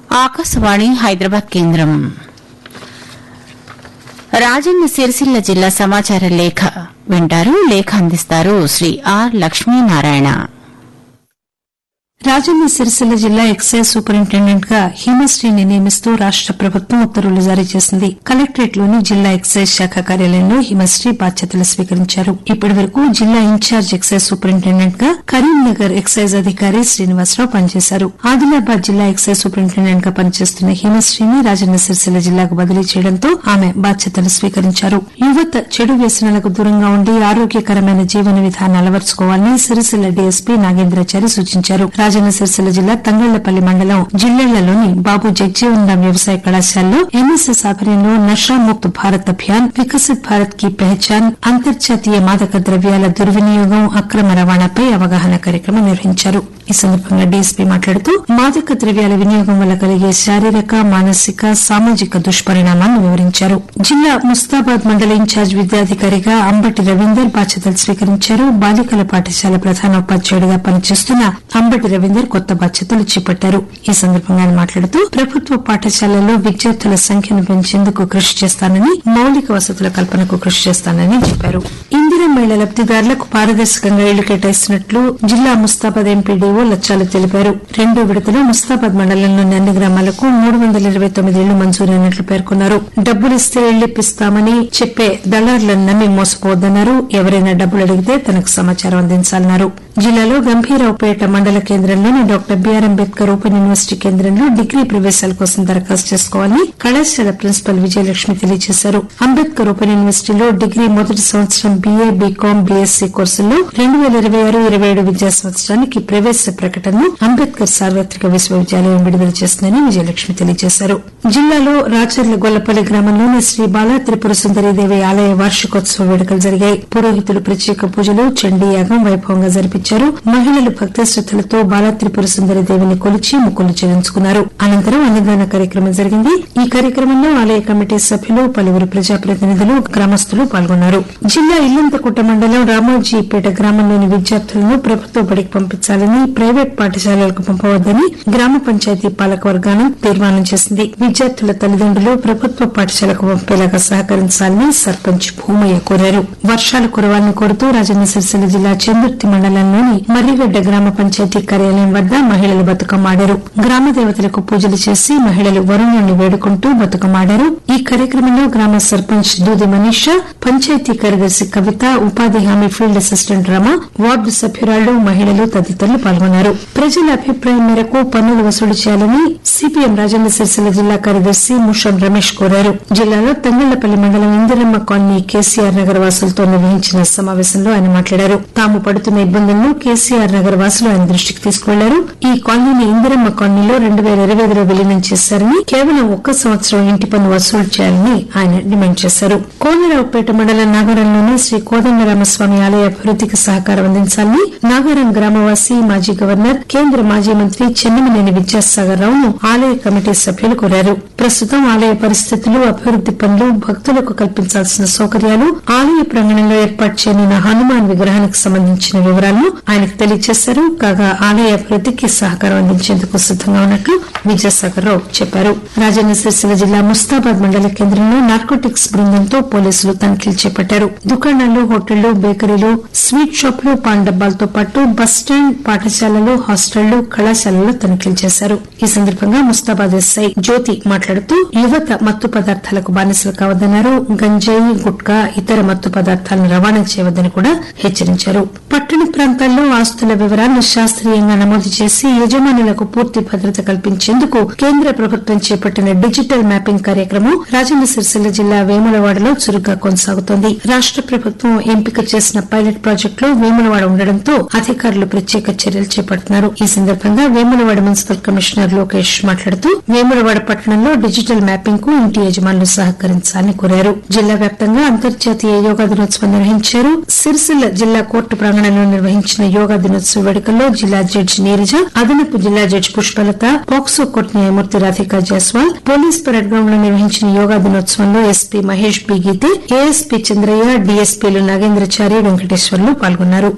ఆకాశవాణి హైదరాబాద్ కేంద్రం రాజన్న సిరిసిల్ల జిల్లా సమాచార లేఖ వింటారు లేఖ అందిస్తారు శ్రీ ఆర్ లక్ష్మీనారాయణ రాజన్న సిరిసిల్ల జిల్లా ఎక్సైజ్ సూపరింటెండెంట్ గా హిమశ్రీని నియమిస్తూ రాష్ట ప్రభుత్వం ఉత్తర్వులు జారీ చేసింది కలెక్టరేట్ లోని జిల్లా ఎక్సైజ్ శాఖ కార్యాలయంలో హిమశ్రీ బాధ్యతలు స్వీకరించారు ఇప్పటి వరకు జిల్లా ఇన్ఛార్జ్ ఎక్సైజ్ సూపరింటెండెంట్ గా కరీంనగర్ ఎక్సైజ్ అధికారి శ్రీనివాసరావు పనిచేశారు ఆదిలాబాద్ జిల్లా ఎక్సైజ్ సూపరింటెండెంట్ గా పనిచేస్తున్న హిమశ్రీని రాజన్న సిరిసిల్ల జిల్లాకు బదిలీ చేయడంతో ఆమె బాధ్యతలు స్వీకరించారు యువత చెడు వ్యసనాలకు దూరంగా ఉండి ఆరోగ్యకరమైన జీవన విధానం అలవర్చుకోవాలని సిరిసిల్ల డీఎస్పీ నాగేంద్రాచారి సూచించారు రాజన్న సిరిసిల్ల జిల్లా తంగళ్లపల్లి మండలం జిల్లెళ్లలోని బాబు జగ్జీవన్ రామ్ వ్యవసాయ కళాశాలలో ఎన్ఎస్ఎస్ ఆధ్వర్యంలో నషాముక్త్ భారత్ అభియాన్ వికసిత్ భారత్ కి పెహచాన్ అంతర్జాతీయ మాదక ద్రవ్యాల దుర్వినియోగం అక్రమ రవాణాపై అవగాహన కార్యక్రమం నిర్వహించారు ఈ సందర్భంగా డీఎస్పీ మాట్లాడుతూ మాదక ద్రవ్యాల వినియోగం వల్ల కలిగే శారీరక మానసిక సామాజిక దుష్పరిణామాలను వివరించారు జిల్లా ముస్తాబాద్ మండల ఇన్ఛార్జ్ విద్యాధికారిగా అంబటి రవీందర్ బాధ్యతలు స్వీకరించారు బాలికల పాఠశాల ప్రధానోపాధ్యాయుడిగా పనిచేస్తున్న అంబటి రవీందర్ కొత్త బాధ్యతలు చేపట్టారు ఈ సందర్భంగా ఆయన మాట్లాడుతూ ప్రభుత్వ పాఠశాలల్లో విద్యార్థుల సంఖ్యను పెంచేందుకు కృషి చేస్తానని మౌలిక వసతుల కల్పనకు కృషి చేస్తానని చెప్పారు ఇందిరా మహిళ లబ్దిదారులకు పారదర్శకంగా ఇళ్లు కేటాయిస్తున్నట్లు జిల్లా ముస్తాబాద్ ఎంపీడీఓ లచ్చాలు తెలిపారు రెండో విడతలో ముస్తాబాద్ మండలంలోని అన్ని గ్రామాలకు మూడు వందల ఇరవై తొమ్మిది ఇళ్లు మంజూరైనట్లు పేర్కొన్నారు డబ్బులిస్తే ఇళ్లిప్పిస్తామని చెప్పే దళారులను నమ్మి మోసపోవద్దన్నారు ఎవరైనా డబ్బులు అడిగితే తనకు సమాచారం అందించాలన్నారు జిల్లాలో గంభీరావుపేట మండల కేంద్రంలోని doctor B R Ambedkar open university కేంద్రంలో డిగ్రీ ప్రవేశాల కోసం దరఖాస్తు చేసుకోవాలని కళాశాల ప్రిన్సిపల్ విజయలక్ష్మి తెలియజేశారు అంబేద్కర్ ఓపెన్ యూనివర్సిటీలో డిగ్రీ మొదటి సంవత్సరం బీఏ బీకాం బీఎస్సీ కోర్సుల్లో రెండు పేల ఇరవై ఆరు ఇరవై ఏడు విద్యా సంవత్సరానికి ప్రవేశ ప్రకటనను అంబేద్కర్ సార్వత్రిక విశ్వవిద్యాలయం విడుదల చేస్తుందని విజయలక్ష్మి తెలియజేశారు జిల్లాలో రాచర్ల గొల్లపల్లి గ్రామంలోని శ్రీ బాలా త్రిపుర సుందరీదేవి ఆలయ వార్షికోత్సవ వేడుకలు జరిగాయి పురోహితులు ప్రత్యేక పూజలు చండీ యాగం వైభవంగా జరిపించారు మహిళలు భక్తి శ్రద్దలతో బాలా త్రిపుర సుందరి దేవిని కొలిచి ముక్కులు చెల్లించుకున్నారు అనంతరం అన్నదాన కార్యక్రమం జరిగింది ఈ కార్యక్రమంలో ఆలయ కమిటీ సభ్యులు పలువురు ప్రజాప్రతినిధులు గ్రామస్తులు పాల్గొన్నారు జిల్లా ఇల్లంతకుంట మండలం రామోజీపేట గ్రామంలోని విద్యార్థులను ప్రభుత్వ బడికి పంపించాలని ప్రైవేట్ పాఠశాలలకు పంపవద్దని గ్రామ పంచాయతీ పాలక వర్గానం తీర్మానం చేసింది విద్యార్థుల తల్లిదండ్రులు ప్రభుత్వ పాఠశాలకు పంపేలాగా సహకరించాలని సర్పంచ్ భూమయ్య కోరారు వర్షాలు కురవాలని కోరుతూ రాజన్న సిరిసిల్ల జిల్లా చందుర్తి మండలంలోని మర్రిగడ్డ గ్రామ పంచాయతీ కార్యాలయం వద్ద మహిళలు బతుకమ్మ ఆడారు గ్రామ దేవతలకు పూజలు చేసి మహిళలు వరుణుని వేడుకుంటూ బతుకమ్మ ఆడారు ఈ కార్యక్రమంలో గ్రామ సర్పంచ్ దూది మనీషా పంచాయతీ కార్యదర్శి కవిత ఉపాధి హామీ ఫీల్డ్ అసిస్టెంట్ రమ వార్డు సభ్యురాళ్లు మహిళలు తదితరులు పాల్గొన్నారు ప్రజల అభిప్రాయం మేరకు పన్నులు వసూలు చేయాలని సిపిఎం రాజన్న సిరిసిల్ల జిల్లా కార్యదర్శి ముషం రమేష్ కోరారు జిల్లాలో తంగళ్లపల్లి మండలం ఇందిరమ్మ కాలనీ కేసీఆర్ నగర్ వాసులతో నిర్వహించిన సమావేశంలో ఆయన మాట్లాడారు తాము పడుతున్న ఇబ్బందులను కేసీఆర్ నగర్ వాసులు ఆయన దృష్టికి తీసుకువెళ్లారు ఈ కాలనీని ఇందిరమ్మ కాలనీలో రెండు పేల ఇరవై ఐదులో విలీనం చేశారని కేవలం ఒక్క సంవత్సరం ఇంటి పన్ను వసూలు చేయాలని ఆయన డిమాండ్ చేశారు కోనరావుపేట మండలం నాగారంలోని శ్రీ కోదండరామస్వామి ఆలయ అభివృద్దికి సహకారం అందించాలని నాగారం గ్రామవాసి మాజీ గవర్నర్ కేంద్ర మాజీ మంత్రి చెన్నమనేని విద్యాసాగర్ రావును ఆలయ కమిటీ సభ్యులు కోరారు ప్రస్తుతం ఆలయ పరిస్థితులు అభివృద్ది పనులు భక్తులకు కల్పించాల్సిన సౌకర్యాలు ఆలయ ప్రాంగణంలో ఏర్పాటు చేయనున్న హనుమాన్ విగ్రహానికి సంబంధించిన వివరాలను ఆయనకు తెలియజేశారు కాగా ఆలయ అభివృద్దికి సహకారం అందించేందుకు సిద్దంగా ఉన్నట్లు విద్యాసాగర్ రావు చెప్పారు రాజన్న సిరిసిల్ల జిల్లా ముస్తాబాద్ మండల కేంద్రంలో నార్కోటిక్స్ బృందంతో పోలీసులు తనిఖీలు చేపట్టారు దుకాణాలు హోటళ్లు బేకరీలు స్వీట్ షాపులు పాన్ డబ్బాలతో పాటు బస్టాండ్ పాఠశాలలు హాస్టళ్లు కళాశాలల్లో తనిఖీలు చేశారు ఈ సందర్భంగా ముస్తాబాద్ ఎస్ఐ జ్యోతి మాట్లాడుతూ యువత మత్తు పదార్థాలకు బానిసలు కావద్దన్నారు గంజాయి గుట్కా ఇతర మత్తు పదార్థాలను రవాణా చేయవద్దని కూడా హెచ్చరించారు పట్టణ ప్రాంతాల్లో ఆస్తుల వివరాలను శాస్త్రీయంగా నమోదు చేసి యజమానులకు పూర్తి భద్రత కల్పించేందుకు కేంద్ర ప్రభుత్వం చేపట్టిన డిజిటల్ మ్యాపింగ్ కార్యక్రమం రాజన్న సిరిసిల్ల జిల్లా వేములవాడలో చురుగ్గా కొనసాగుతోంది రాష్ట ప్రభుత్వం ఎంపిక చేసిన పైలట్ ప్రాజెక్టులో వేములవాడ ఉండడంతో అధికారులు ప్రత్యేక చర్యలు చేపడుతున్నారు ఈ సందర్భంగా వేములవాడ మున్సిపల్ కమిషనర్ లోకేష్ మాట్లాడుతూ వేములవాడ పట్టణంలో డిజిటల్ మ్యాపింగ్ కు ఇంటి యజమానులు సహకరించాలని కోరారు జిల్లా వ్యాప్తంగా అంతర్జాతీయ యోగా దినోత్సవం నిర్వహించారు సిరిసిల్ల జిల్లా కోర్టు ప్రాంగణంలో నిర్వహించిన యోగా దినోత్సవ వేడుకల్లో జిల్లా జడ్జి నీరజ అదనపు జిల్లా జడ్జి పుష్పలత పోక్సో కోర్టు న్యాయమూర్తి Radhika Jaiswal police parade ground లో నిర్వహించిన యోగా దినోత్సవంలో SP Mahesh B Geete ASP Chandraiah డీఎస్పీలు నాగేంద్రచారి వెంకటేశ్వర్లు పాల్గొన్నారు